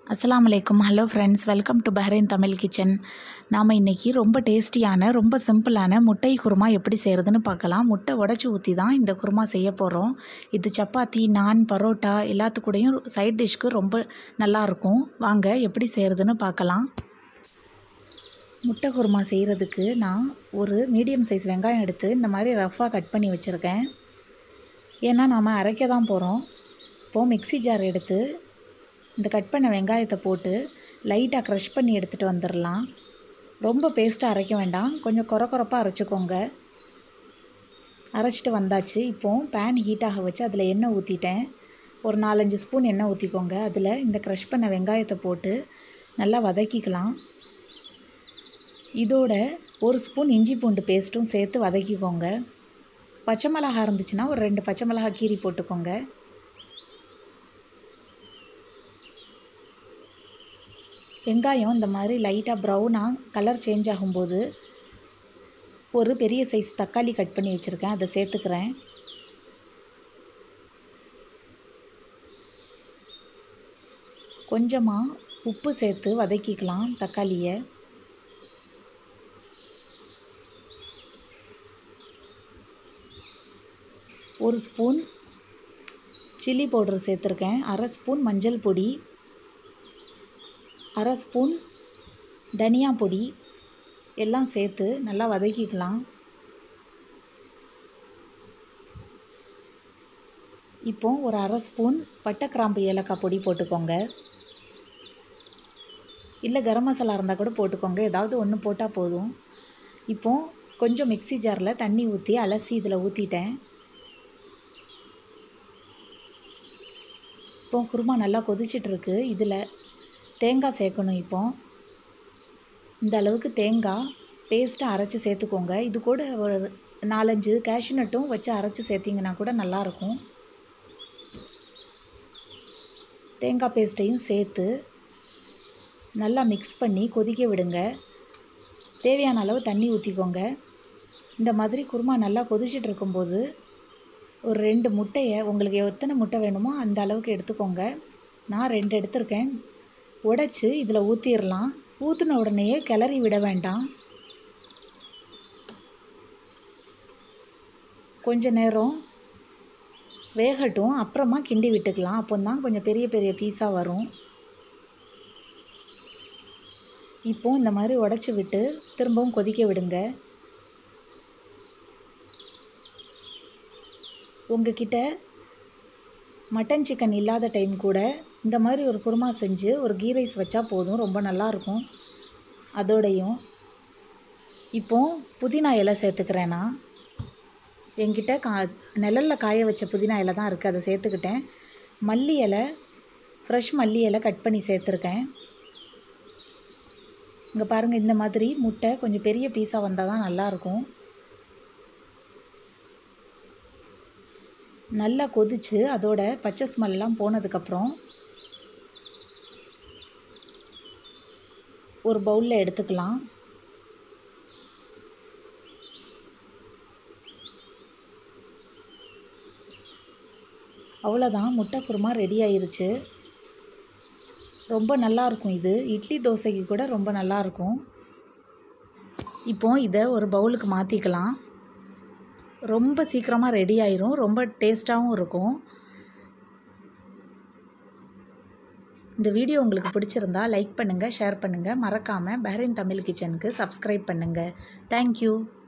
அஸ்ஸலாமு அலைக்கும் hello friends welcome to Bahrain Tamil kitchen நாம் இன்றைக்கி ரொம்ப டேஸ்டியான ரொம்ப சிம்பிளான முட்டை குருமா எப்படி செய்கிறதுன்னு பார்க்கலாம் முட்டை உடச்சி ஊற்றி தான் இந்த குருமா செய்ய போகிறோம் இது சப்பாத்தி நான் பரோட்டா எல்லாத்துக்கூடையும் சைட் டிஷ்க்கு ரொம்ப நல்லாயிருக்கும் வாங்க எப்படி செய்கிறதுன்னு பார்க்கலாம் முட்டை குருமா செய்கிறதுக்கு நான் ஒரு மீடியம் சைஸ் வெங்காயம் எடுத்து இந்த மாதிரி ரஃப்பாக கட் பண்ணி வச்சுருக்கேன் ஏன்னா நாம் அரைக்க தான் போகிறோம் இப்போது மிக்ஸி ஜார் எடுத்து இந்த கட் பண்ண வெங்காயத்தை போட்டு லைட்டாக க்ரஷ் பண்ணி எடுத்துகிட்டு வந்துடலாம் ரொம்ப பேஸ்ட்டாக அரைக்க வேண்டாம் கொஞ்சம் குறை குறைப்பாக அரைச்சிக்கோங்க அரைச்சிட்டு வந்தாச்சு இப்போது பேன் ஹீட்டாக வச்சு அதில் எண்ணெய் ஊற்றிட்டேன் ஒரு நாலஞ்சு ஸ்பூன் எண்ணெய் ஊற்றிக்கோங்க அதில் இந்த க்ரஷ் பண்ண வெங்காயத்தை போட்டு நல்லா வதக்கிக்கலாம் இதோட ஒரு ஸ்பூன் இஞ்சி பூண்டு பேஸ்ட்டும் சேர்த்து வதக்கிக்கோங்க பச்சை மிளகா இருந்துச்சுன்னா ஒரு ரெண்டு பச்சை மிளகா கீரி போட்டுக்கோங்க வெங்காயம் இந்த மாதிரி லைட்டாக ப்ரௌனாக கலர் சேஞ்ச் ஆகும்போது ஒரு பெரிய சைஸ் தக்காளி கட் பண்ணி வச்சுருக்கேன் அதை சேர்த்துக்கிறேன் கொஞ்சமாக உப்பு சேர்த்து வதக்கிக்கலாம் தக்காளியை ஒரு ஸ்பூன் சில்லி பவுடர் சேர்த்துருக்கேன் அரை ஸ்பூன் மஞ்சள் பொடி அரை ஸ்பூன் தனியா பொடி எல்லாம் சேர்த்து நல்லா வதக்கிக்கலாம் இப்போ ஒரு அரை ஸ்பூன் பட்டை கிராம்பு ஏலக்காய் பொடி போட்டுக்கோங்க இல்லை கரம் மசாலா இருந்தால் கூட போட்டுக்கோங்க ஏதாவது ஒன்று போட்டால் போதும் இப்போது கொஞ்சம் மிக்ஸி ஜாரில் தண்ணி ஊற்றி அலசி இதில் ஊற்றிட்டேன் இப்போ குருமா நல்லா கொதிச்சிட்ருக்கு இதில் தேங்காய் சேர்க்கணும் இப்போ இந்த அளவுக்கு தேங்காய் பேஸ்ட்டாக அரைச்சி சேர்த்துக்கோங்க இது கூட ஒரு நாலஞ்சு கேஷ்யூநட்டும் வச்சு அரைச்சி சேர்த்திங்கன்னா கூட நல்லாயிருக்கும் தேங்காய் பேஸ்ட்டையும் சேர்த்து நல்லா மிக்ஸ் பண்ணி கொதிக்க விடுங்க தேவையான அளவு தண்ணி ஊற்றிக்கோங்க இந்த மாதிரி குருமா நல்லா கொதிச்சிட்டு இருக்கும்போது ஒரு ரெண்டு முட்டையை உங்களுக்கு எத்தனை முட்டை வேணுமோ அந்த அளவுக்கு எடுத்துக்கோங்க நான் ரெண்டு எடுத்திருக்கேன் உடச்சி இதில் ஊற்றிடலாம் ஊற்றின உடனேயே கிளறி விட வேண்டாம் கொஞ்ச நேரம் வேகட்டும் அப்புறமா கிண்டி விட்டுக்கலாம் அப்போ தான் கொஞ்சம் பெரிய பெரிய பீஸாக வரும் இப்போ இந்த மாதிரி உடச்சி விட்டு திரும்பவும் கொதிக்க விடுங்க உங்ககிட்ட மட்டன் சிக்கன் இல்லாத டைம் கூட இந்த மாதிரி ஒரு குருமா செஞ்சு ஒரு கீ ரைஸ் வச்சா போதும் ரொம்ப நல்லாயிருக்கும் அதோடையும் இப்போது புதினா இலை சேர்த்துக்கிறேன் நான் என்கிட்ட கா நிழலில் காய வச்ச புதினா இலை தான் இருக்குது அதை சேர்த்துக்கிட்டேன் மல்லி இலை ஃப்ரெஷ் மல்லி இலை கட் பண்ணி சேர்த்துருக்கேன் இங்கே பாருங்கள் இந்த மாதிரி முட்டை கொஞ்சம் பெரிய பீஸாக வந்தால் தான் நல்லாயிருக்கும் நல்லா கொதித்து அதோட பச்சை ஸ்மெல்லாம் போனதுக்கப்புறம் ஒரு பவுலில் எடுத்துக்கலாம் அவ்வளோதான் முட்டை குருமா ரெடி ஆயிருச்சு ரொம்ப நல்லாயிருக்கும் இது இட்லி தோசைக்கு கூட ரொம்ப நல்லாயிருக்கும் இப்போ இதை ஒரு பவுலுக்கு மாற்றிக்கலாம் ரொம்ப சீக்கிரமாக ரெடி ஆயிரும் ரொம்ப டேஸ்ட்டாகவும் இருக்கும் இந்த வீடியோ உங்களுக்கு பிடிச்சிருந்தா லைக் பண்ணுங்கள் ஷேர் பண்ணுங்கள் மறக்காமல் பஹ்ரைன் தமிழ் கிச்சனுக்கு சப்ஸ்கிரைப் பண்ணுங்கள் தேங்க்யூ